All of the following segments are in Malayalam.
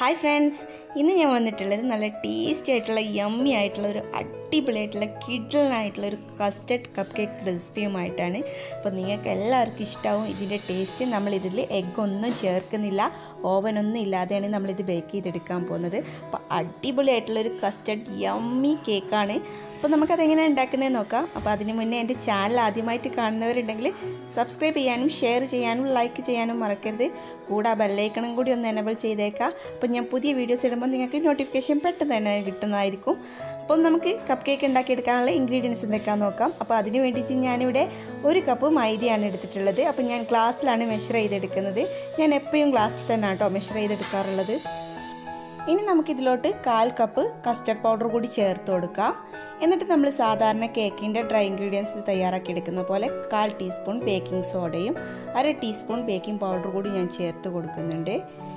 ഹായ് ഫ്രണ്ട്സ് ഇന്ന് ഞാൻ വന്നിട്ടുള്ളത് നല്ല ടേസ്റ്റി ആയിട്ടുള്ള യമ്മി ആയിട്ടുള്ള ഒരു അടിപൊളിയായിട്ടുള്ള കിഡ്ലനായിട്ടുള്ള ഒരു കസ്റ്റർഡ് കപ്പ് കേക്ക് റെസിപ്പിയുമായിട്ടാണ് അപ്പോൾ നിങ്ങൾക്ക് എല്ലാവർക്കും ഇഷ്ടമാവും ഇതിൻ്റെ ടേസ്റ്റ് നമ്മൾ ഇതിൽ എഗ് ഒന്നും ചേർക്കുന്നില്ല ഓവനൊന്നും ഇല്ലാതെയാണ് നമ്മളിത് ബേക്ക് ചെയ്തെടുക്കാൻ പോകുന്നത് അപ്പോൾ അടിപൊളിയായിട്ടുള്ള ഒരു കസ്റ്റർഡ് യമ്മി കേക്കാണ് അപ്പോൾ നമുക്കതെങ്ങനെ ഉണ്ടാക്കുന്നതെന്ന് നോക്കാം അപ്പോൾ അതിന് മുന്നേ എൻ്റെ ചാനൽ ആദ്യമായിട്ട് കാണുന്നവരുണ്ടെങ്കിൽ സബ്സ്ക്രൈബ് ചെയ്യാനും ഷെയർ ചെയ്യാനും ലൈക്ക് ചെയ്യാനും മറക്കരുത് കൂടാ ബെല്ലൈക്കണം കൂടി ഒന്ന് എനബിൾ ചെയ്തേക്കാം അപ്പോൾ ഞാൻ പുതിയ വീഡിയോസ് ഇടുമ്പോൾ നിങ്ങൾക്ക് നോട്ടിഫിക്കേഷൻ പെട്ടെന്ന് തന്നെ കിട്ടുന്നതായിരിക്കും അപ്പോൾ നമുക്ക് കപ്പ് കേക്ക് ഉണ്ടാക്കിയെടുക്കാനുള്ള ഇൻഗ്രീഡിയൻസ് എന്തൊക്കെയാണെന്ന് നോക്കാം അപ്പോൾ അതിന് വേണ്ടിയിട്ട് ഞാനിവിടെ ഒരു കപ്പ് മൈദയാണ് എടുത്തിട്ടുള്ളത് അപ്പോൾ ഞാൻ ഗ്ലാസ്സിലാണ് മെഷർ ചെയ്തെടുക്കുന്നത് ഞാൻ എപ്പോഴും ഗ്ലാസ്സിൽ തന്നെ കേട്ടോ മെഷർ ചെയ്തെടുക്കാറുള്ളത് ഇനി നമുക്കിതിലോട്ട് കാൽ കപ്പ് കസ്റ്റർഡ് പൗഡർ കൂടി ചേർത്ത് കൊടുക്കാം എന്നിട്ട് നമ്മൾ സാധാരണ കേക്കിൻ്റെ ഡ്രൈ ഇൻഗ്രീഡിയൻസ് തയ്യാറാക്കി എടുക്കുന്ന പോലെ കാൽ ടീസ്പൂൺ ബേക്കിംഗ് സോഡയും അര ടീസ്പൂൺ ബേക്കിംഗ് പൗഡർ കൂടി ഞാൻ ചേർത്ത് കൊടുക്കുന്നുണ്ട്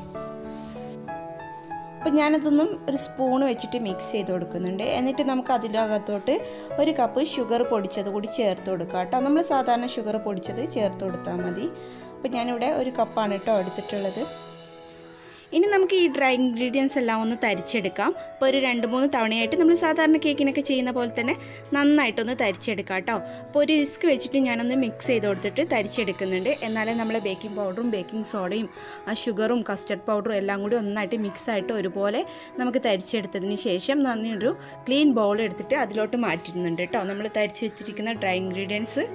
അപ്പം ഞാനതൊന്നും ഒരു സ്പൂൺ വെച്ചിട്ട് മിക്സ് ചെയ്ത് കൊടുക്കുന്നുണ്ട് എന്നിട്ട് നമുക്ക് അതിനകത്തോട്ട് ഒരു കപ്പ് ഷുഗർ പൊടിച്ചത് കൂടി ചേർത്ത് കൊടുക്കാം കേട്ടോ നമ്മൾ സാധാരണ ഷുഗർ പൊടിച്ചത് ചേർത്ത് കൊടുത്താൽ മതി അപ്പം ഞാനിവിടെ ഒരു കപ്പാണ് കേട്ടോ എടുത്തിട്ടുള്ളത് ഇനി നമുക്ക് ഈ ഡ്രൈ ഇൻഗ്രീഡിയൻസ് എല്ലാം ഒന്ന് തരിച്ചെടുക്കാം അപ്പോൾ ഒരു രണ്ട് മൂന്ന് തവണയായിട്ട് നമ്മൾ സാധാരണ കേക്കിനൊക്കെ ചെയ്യുന്ന പോലെ തന്നെ നന്നായിട്ടൊന്ന് തരിച്ചെടുക്കാം കേട്ടോ അപ്പോൾ ഒരു വിസ്ക് വെച്ചിട്ട് ഞാനൊന്ന് മിക്സ് ചെയ്ത് കൊടുത്തിട്ട് തരിച്ചെടുക്കുന്നുണ്ട് എന്നാലേ നമ്മൾ ബേക്കിംഗ് പൗഡറും ബേക്കിംഗ് സോഡയും ആ ഷുഗറും കസ്റ്റർഡ് പൗഡറും എല്ലാം കൂടി ഒന്നായിട്ട് മിക്സ് ആയിട്ട് ഒരുപോലെ നമുക്ക് തരിച്ചെടുത്തതിന് ശേഷം നല്ലൊരു ക്ലീൻ ബൗൾ എടുത്തിട്ട് അതിലോട്ട് മാറ്റുന്നുണ്ട് കേട്ടോ നമ്മൾ തരിച്ച് വെച്ചിരിക്കുന്ന ഡ്രൈ ഇൻഗ്രീഡിയൻസ്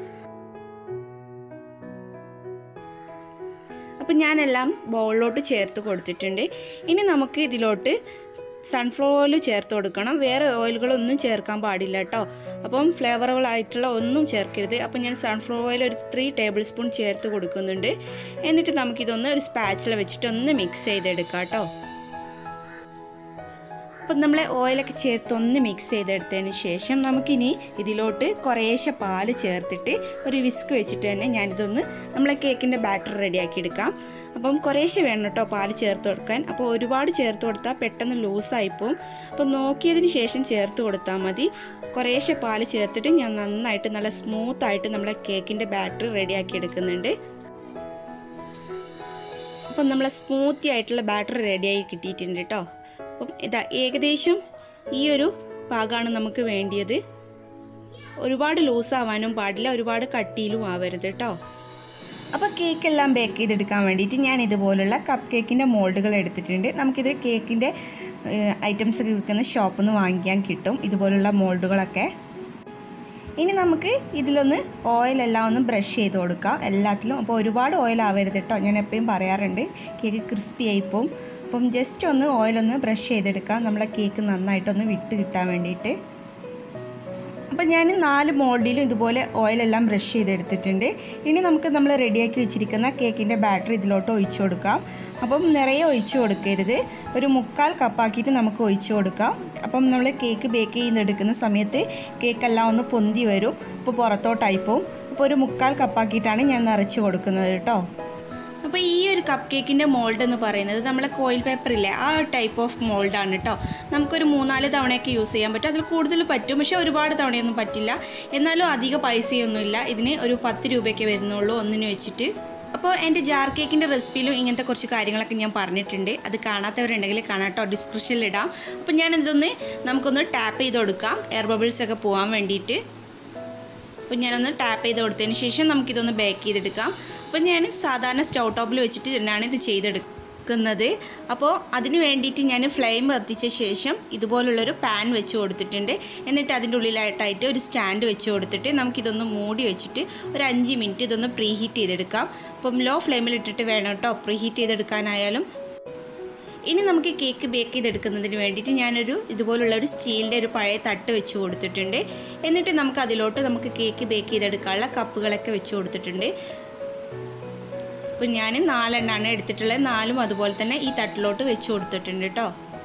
അപ്പം ഞാനെല്ലാം ബൗളിലോട്ട് ചേർത്ത് കൊടുത്തിട്ടുണ്ട് ഇനി നമുക്ക് ഇതിലോട്ട് സൺഫ്ലവർ ഓയിൽ ചേർത്ത് കൊടുക്കണം വേറെ ഓയിലുകളൊന്നും ചേർക്കാൻ പാടില്ല കേട്ടോ അപ്പം ഫ്ലേവറുകളായിട്ടുള്ള ഒന്നും ചേർക്കരുത് അപ്പം ഞാൻ സൺഫ്ലവർ ഓയിൽ ഒരു ത്രീ ടേബിൾ സ്പൂൺ ചേർത്ത് കൊടുക്കുന്നുണ്ട് എന്നിട്ട് നമുക്കിതൊന്ന് ഒരു സ്പാച്ചില വെച്ചിട്ട് ഒന്ന് മിക്സ് ചെയ്തെടുക്കാം കേട്ടോ അപ്പം നമ്മൾ ഓയിലൊക്കെ ചേർത്ത് ഒന്ന് മിക്സ് ചെയ്തെടുത്തതിന് ശേഷം നമുക്കിനി ഇതിലോട്ട് കുറേശ്ശെ പാല് ചേർത്തിട്ട് ഒരു വിസ്ക് വെച്ചിട്ട് തന്നെ ഞാനിതൊന്ന് നമ്മളെ കേക്കിൻ്റെ ബാറ്റർ റെഡിയാക്കി എടുക്കാം അപ്പം കുറേശ്ശെ വേണം കേട്ടോ പാല് ചേർത്ത് കൊടുക്കാൻ അപ്പോൾ ഒരുപാട് ചേർത്ത് കൊടുത്താൽ പെട്ടെന്ന് ലൂസായിപ്പോവും അപ്പോൾ നോക്കിയതിന് ശേഷം ചേർത്ത് കൊടുത്താൽ മതി കുറേശ്ശെ പാല് ചേർത്തിട്ട് ഞാൻ നന്നായിട്ട് നല്ല സ്മൂത്തായിട്ട് നമ്മളെ കേക്കിൻ്റെ ബാറ്റർ റെഡിയാക്കി എടുക്കുന്നുണ്ട് അപ്പം നമ്മളെ സ്മൂത്തി ആയിട്ടുള്ള ബാറ്റർ റെഡിയായി കിട്ടിയിട്ടുണ്ട് കേട്ടോ അപ്പം ഇതാ ഏകദേശം ഈ ഒരു പാകമാണ് നമുക്ക് വേണ്ടിയത് ഒരുപാട് ലൂസാവാനും പാടില്ല ഒരുപാട് കട്ടിയിലും ആവരുത് കേട്ടോ അപ്പോൾ കേക്കെല്ലാം ബേക്ക് ചെയ്തെടുക്കാൻ വേണ്ടിയിട്ട് ഞാൻ ഇതുപോലുള്ള കപ്പ് കേക്കിൻ്റെ മോൾഡുകൾ എടുത്തിട്ടുണ്ട് നമുക്കിത് കേക്കിൻ്റെ ഐറ്റംസ് ഒക്കെ വിൽക്കുന്ന ഷോപ്പിൽ നിന്ന് വാങ്ങിക്കാൻ കിട്ടും ഇതുപോലുള്ള മോൾഡുകളൊക്കെ ഇനി നമുക്ക് ഇതിലൊന്ന് ഓയിലെല്ലാം ഒന്ന് ബ്രഷ് ചെയ്ത് കൊടുക്കാം എല്ലാത്തിലും അപ്പോൾ ഒരുപാട് ഓയിൽ ആവരുത് കേട്ടോ ഞാൻ എപ്പോഴും പറയാറുണ്ട് കേക്ക് ക്രിസ്പി ആയിപ്പോവും അപ്പം ജസ്റ്റ് ഒന്ന് ഓയിലൊന്ന് ബ്രഷ് ചെയ്തെടുക്കാം നമ്മളെ കേക്ക് നന്നായിട്ടൊന്ന് വിട്ട് കിട്ടാൻ വേണ്ടിയിട്ട് അപ്പം ഞാൻ നാല് മോൾഡിലും ഇതുപോലെ ഓയിലെല്ലാം ബ്രഷ് ചെയ്തെടുത്തിട്ടുണ്ട് ഇനി നമുക്ക് നമ്മൾ റെഡിയാക്കി വെച്ചിരിക്കുന്ന കേക്കിൻ്റെ ബാറ്ററി ഇതിലോട്ട് ഒഴിച്ചു കൊടുക്കാം അപ്പം നിറയെ ഒഴിച്ചു കൊടുക്കരുത് ഒരു മുക്കാൽ കപ്പാക്കിയിട്ട് നമുക്ക് ഒഴിച്ചു കൊടുക്കാം അപ്പം നമ്മൾ കേക്ക് ബേക്ക് ചെയ്തെടുക്കുന്ന സമയത്ത് കേക്കെല്ലാം ഒന്ന് പൊന്തി വരും അപ്പോൾ പുറത്തോട്ടായി പോവും അപ്പോൾ ഒരു മുക്കാൽ കപ്പാക്കിയിട്ടാണ് ഞാൻ നിറച്ച് കൊടുക്കുന്നത് കേട്ടോ അപ്പോൾ ഈ ഒരു കപ്പ് കേക്കിൻ്റെ മോൾഡ് എന്ന് പറയുന്നത് നമ്മളെ കോയിൽ പേപ്പർ ഇല്ലേ ആ ടൈപ്പ് ഓഫ് മോൾഡാണ് കേട്ടോ നമുക്കൊരു മൂന്നാല് തവണയൊക്കെ യൂസ് ചെയ്യാൻ പറ്റും അതിൽ കൂടുതൽ പറ്റും പക്ഷേ ഒരുപാട് തവണയൊന്നും പറ്റില്ല എന്നാലും അധിക പൈസയൊന്നുമില്ല ഇതിന് ഒരു പത്ത് രൂപയൊക്കെ വരുന്നുള്ളൂ ഒന്നിന് വെച്ചിട്ട് അപ്പോൾ എൻ്റെ ജാർ കേക്കിൻ്റെ റെസിപ്പിയിലും ഇങ്ങനത്തെ കുറച്ച് കാര്യങ്ങളൊക്കെ ഞാൻ പറഞ്ഞിട്ടുണ്ട് അത് കാണാത്തവരുണ്ടെങ്കിൽ കാണാട്ടോ ഡിസ്ക്രിപ്ഷനിൽ ഇടാം അപ്പോൾ ഞാൻ ഇതൊന്ന് നമുക്കൊന്ന് ടാപ്പ് ചെയ്ത് കൊടുക്കാം എയർ ബബിൾസ് ഒക്കെ പോകാൻ വേണ്ടിയിട്ട് അപ്പോൾ ഞാനൊന്ന് ടാപ്പ് ചെയ്ത് കൊടുത്തതിന് ശേഷം നമുക്കിതൊന്ന് ബേക്ക് ചെയ്തെടുക്കാം അപ്പോൾ ഞാൻ സാധാരണ സ്റ്റൗ ടോപ്പിൽ വെച്ചിട്ട് തന്നെയാണ് ഇത് ചെയ്തെടുക്കുന്നത് അപ്പോൾ അതിന് വേണ്ടിയിട്ട് ഞാൻ ഫ്ലെയിം കത്തിച്ച ശേഷം ഇതുപോലുള്ളൊരു പാൻ വെച്ച് കൊടുത്തിട്ടുണ്ട് എന്നിട്ട് അതിൻ്റെ ഉള്ളിലായിട്ടായിട്ട് ഒരു സ്റ്റാൻഡ് വെച്ച് കൊടുത്തിട്ട് നമുക്കിതൊന്ന് മൂടി വെച്ചിട്ട് ഒരു അഞ്ച് മിനിറ്റ് ഇതൊന്ന് പ്രീ ഹീറ്റ് ചെയ്തെടുക്കാം അപ്പം ലോ ഫ്ലെയിമിൽ ഇട്ടിട്ട് വേണം കേട്ടോ പ്രീ ഹീറ്റ് ചെയ്തെടുക്കാനായാലും ഇനി നമുക്ക് കേക്ക് ബേക്ക് ചെയ്തെടുക്കുന്നതിന് വേണ്ടിയിട്ട് ഞാനൊരു ഇതുപോലുള്ള ഒരു സ്റ്റീലിൻ്റെ ഒരു പഴയ തട്ട് വെച്ച് കൊടുത്തിട്ടുണ്ട് എന്നിട്ട് നമുക്ക് അതിലോട്ട് നമുക്ക് കേക്ക് ബേക്ക് ചെയ്തെടുക്കാനുള്ള കപ്പുകളൊക്കെ വെച്ച് കൊടുത്തിട്ടുണ്ട് അപ്പോൾ ഞാൻ നാലെണ്ണമാണ് എടുത്തിട്ടുള്ളത് നാലും അതുപോലെ തന്നെ ഈ തട്ടിലോട്ട് വെച്ച് കൊടുത്തിട്ടുണ്ട് കേട്ടോ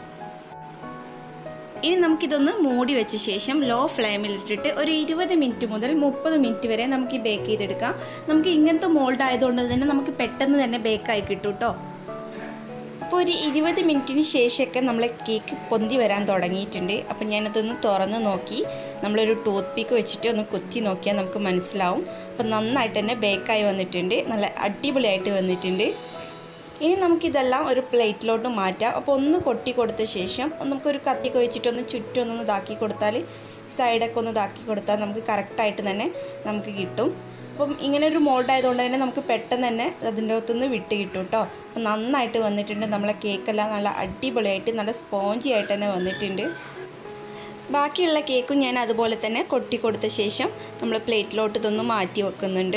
ഇനി നമുക്കിതൊന്ന് മൂടി വെച്ച ശേഷം ലോ ഫ്ലെയിമിൽ ഇട്ടിട്ട് ഒരു ഇരുപത് മിനിറ്റ് മുതൽ മുപ്പത് മിനിറ്റ് വരെ നമുക്ക് ഈ ബേക്ക് ചെയ്തെടുക്കാം നമുക്ക് ഇങ്ങനത്തെ മോൾഡ് ആയതുകൊണ്ട് തന്നെ നമുക്ക് പെട്ടെന്ന് തന്നെ ബേക്കായി കിട്ടും കേട്ടോ അപ്പോൾ ഒരു ഇരുപത് മിനിറ്റിന് ശേഷമൊക്കെ നമ്മളെ കേക്ക് പൊന്തി വരാൻ തുടങ്ങിയിട്ടുണ്ട് അപ്പം ഞാനതൊന്ന് തുറന്ന് നോക്കി നമ്മളൊരു ടൂത്ത് പീക്ക് വെച്ചിട്ട് ഒന്ന് കുത്തി നോക്കിയാൽ നമുക്ക് മനസ്സിലാവും അപ്പം നന്നായിട്ട് തന്നെ ബേക്കായി വന്നിട്ടുണ്ട് നല്ല അടിപൊളിയായിട്ട് വന്നിട്ടുണ്ട് ഇനി നമുക്കിതെല്ലാം ഒരു പ്ലേറ്റിലോട്ട് മാറ്റാം അപ്പോൾ ഒന്ന് കൊട്ടി കൊടുത്ത ശേഷം നമുക്കൊരു കത്തിയൊക്കെ വെച്ചിട്ടൊന്ന് ചുറ്റൊന്നൊന്ന് ഇതാക്കി കൊടുത്താൽ സൈഡൊക്കെ ഒന്ന് ഇതാക്കി കൊടുത്താൽ നമുക്ക് കറക്റ്റായിട്ട് തന്നെ നമുക്ക് കിട്ടും അപ്പം ഇങ്ങനെ ഒരു മോൾഡ് ആയതുകൊണ്ട് തന്നെ നമുക്ക് പെട്ടെന്ന് തന്നെ അതിൻ്റെ അകത്തുനിന്ന് വിട്ട് കിട്ടും കേട്ടോ അപ്പം നന്നായിട്ട് വന്നിട്ടുണ്ട് നമ്മളെ കേക്കെല്ലാം നല്ല അടിപൊളിയായിട്ട് നല്ല സ്പോഞ്ചി ആയിട്ട് തന്നെ വന്നിട്ടുണ്ട് ബാക്കിയുള്ള കേക്കും ഞാൻ അതുപോലെ തന്നെ കൊട്ടി കൊടുത്ത ശേഷം നമ്മൾ പ്ലേറ്റിലോട്ട് ഇതൊന്ന് മാറ്റി വെക്കുന്നുണ്ട്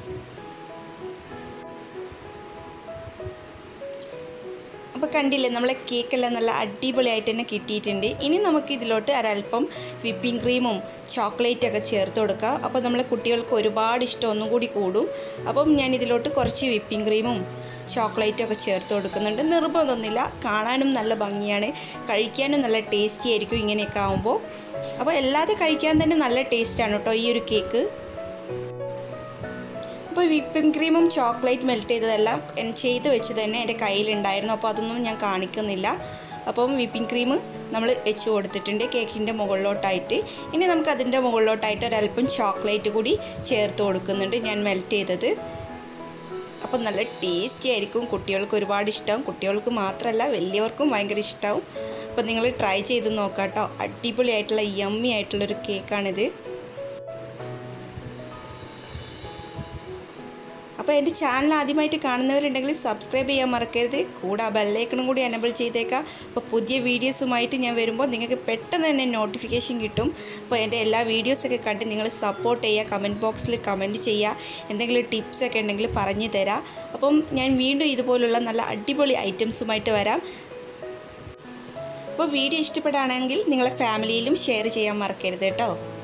അപ്പോൾ കണ്ടില്ലേ നമ്മളെ കേക്കെല്ലാം നല്ല അടിപൊളിയായിട്ട് തന്നെ കിട്ടിയിട്ടുണ്ട് ഇനി നമുക്ക് ഇതിലോട്ട് ഒരല്പം വിപ്പിംഗ് ക്രീമും ചോക്ലേറ്റൊക്കെ ചേർത്ത് കൊടുക്കുക അപ്പോൾ നമ്മളെ കുട്ടികൾക്ക് ഒരുപാട് ഇഷ്ടം ഒന്നും കൂടി കൂടും അപ്പം ഞാൻ ഇതിലോട്ട് കുറച്ച് വിപ്പിംഗ് ക്രീമും ചോക്ലേറ്റും ഒക്കെ ചേർത്ത് കൊടുക്കുന്നുണ്ട് നിർബന്ധമൊന്നുമില്ല കാണാനും നല്ല ഭംഗിയാണ് കഴിക്കാനും നല്ല ടേസ്റ്റി ആയിരിക്കും ഇങ്ങനെയൊക്കെ ആകുമ്പോൾ അപ്പോൾ അല്ലാതെ കഴിക്കാൻ തന്നെ നല്ല ടേസ്റ്റാണ് കേട്ടോ ഈ ഒരു കേക്ക് അപ്പോൾ വിപ്പിംഗ് ക്രീമും ചോക്ലേറ്റ് മെൽറ്റ് ചെയ്തതെല്ലാം എൻ- ചെയ്ത് വെച്ച് തന്നെ എൻ്റെ കയ്യിലുണ്ടായിരുന്നു അപ്പോൾ അതൊന്നും ഞാൻ കാണിക്കുന്നില്ല അപ്പം വിപ്പിംഗ് ക്രീം നമ്മൾ വെച്ച് കൊടുത്തിട്ടുണ്ട് കേക്കിൻ്റെ മുകളിലോട്ടായിട്ട് ഇനി നമുക്ക് അതിൻ്റെ മുകളിലോട്ടായിട്ട് ഒരല്പം ചോക്ലേറ്റ് കൂടി ചേർത്ത് കൊടുക്കുന്നുണ്ട് ഞാൻ മെൽറ്റ് ചെയ്തത് അപ്പം നല്ല ടേസ്റ്റി ആയിരിക്കും കുട്ടികൾക്ക് ഒരുപാട് ഇഷ്ടമാവും കുട്ടികൾക്ക് മാത്രമല്ല വലിയവർക്കും ഭയങ്കര ഇഷ്ടമാവും അപ്പം നിങ്ങൾ ട്രൈ ചെയ്ത് നോക്കാം കേട്ടോ അടിപൊളിയായിട്ടുള്ള യമ്മി ആയിട്ടുള്ളൊരു കേക്കാണിത് അപ്പോൾ എൻ്റെ ചാനൽ ആദ്യമായിട്ട് കാണുന്നവരുണ്ടെങ്കിൽ സബ്സ്ക്രൈബ് ചെയ്യാൻ മറക്കരുത് കൂടെ ആ ബെല്ലൈക്കണും കൂടി എനബിൾ ചെയ്തേക്കാം അപ്പോൾ പുതിയ വീഡിയോസുമായിട്ട് ഞാൻ വരുമ്പോൾ നിങ്ങൾക്ക് പെട്ടെന്ന് തന്നെ നോട്ടിഫിക്കേഷൻ കിട്ടും അപ്പോൾ എൻ്റെ എല്ലാ വീഡിയോസൊക്കെ കണ്ട് നിങ്ങൾ സപ്പോർട്ട് ചെയ്യുക കമൻറ്റ് ബോക്സിൽ കമൻറ്റ് ചെയ്യുക എന്തെങ്കിലും ടിപ്സൊക്കെ ഉണ്ടെങ്കിൽ പറഞ്ഞു തരാം അപ്പം ഞാൻ വീണ്ടും ഇതുപോലുള്ള നല്ല അടിപൊളി ഐറ്റംസുമായിട്ട് വരാം അപ്പോൾ വീഡിയോ ഇഷ്ടപ്പെടുകയാണെങ്കിൽ നിങ്ങളെ ഫാമിലിയിലും ഷെയർ ചെയ്യാൻ മറക്കരുത് കേട്ടോ